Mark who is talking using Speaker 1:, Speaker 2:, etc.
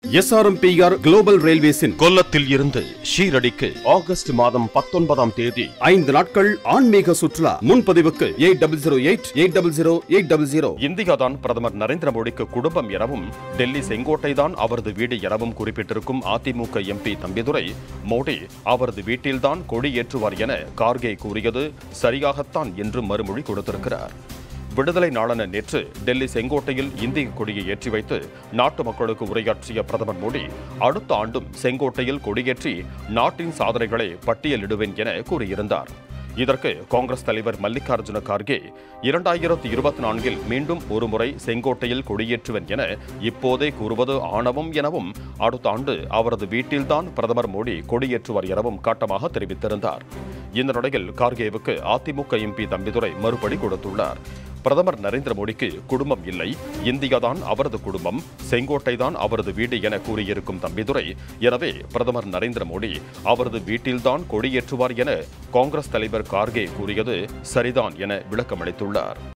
Speaker 1: SRMPR global ரயில்வேஸின்
Speaker 2: கொல்லத்தில் இருந்து ஷீரடிக்கு August மாதம் பத்தொன்பதாம் தேதி
Speaker 1: ஐந்து நாட்கள் ஆன்மீக சுற்றுலா முன்பதிவுக்கு eight double zero eight eight double zero eight double zero
Speaker 2: இந்தியாதான் பிரதமர் நரேந்திர மோடிக்கு குடும்பம் எனவும் டெல்லி செங்கோட்டை தான் அவரது வீடு எனவும் குறிப்பிட்டிருக்கும் அதிமுக எம்பி தம்பிதுரை மோடி அவரது வீட்டில்தான் கொடி ஏற்றுவார் என கார்கே கூறியது சரியாகத்தான் என்று மறுமொழி கொடுத்திருக்கிறார் விடுதலை நாளான நேற்று டெல்லி செங்கோட்டையில் இந்திய கொடியை ஏற்றி வைத்து நாட்டு மக்களுக்கு உரையாற்றிய பிரதமர் மோடி அடுத்த ஆண்டும் செங்கோட்டையில் கொடியேற்றி நாட்டின் சாதனைகளை பட்டியலிடுவேன் என கூறியிருந்தார் இதற்கு காங்கிரஸ் தலைவர் மல்லிகார்ஜுன கார்கே இரண்டாயிரத்தி இருபத்தி நான்கில் மீண்டும் ஒருமுறை செங்கோட்டையில் கொடியேற்றுவேன் என இப்போதே கூறுவது ஆணவம் எனவும் அடுத்த ஆண்டு அவரது வீட்டில்தான் பிரதமர் மோடி கொடியேற்றுவார் எனவும் காட்டமாக தெரிவித்திருந்தார் இந்த நிலையில் கார்கேவுக்கு அதிமுக எம்பி தம்பிதுரை மறுபடி கொடுத்துள்ளார் பிரதமர் நரேந்திர மோடிக்கு குடும்பம் இல்லை இந்தியாதான் அவரது குடும்பம் செங்கோட்டை தான் அவரது வீடு என கூறியிருக்கும் தம்பிதுரை எனவே பிரதமர் நரேந்திர மோடி அவரது வீட்டில்தான் கொடியேற்றுவார் என காங்கிரஸ் தலைவர் கார்கே கூறியது சரிதான் என விளக்கமளித்துள்ளார்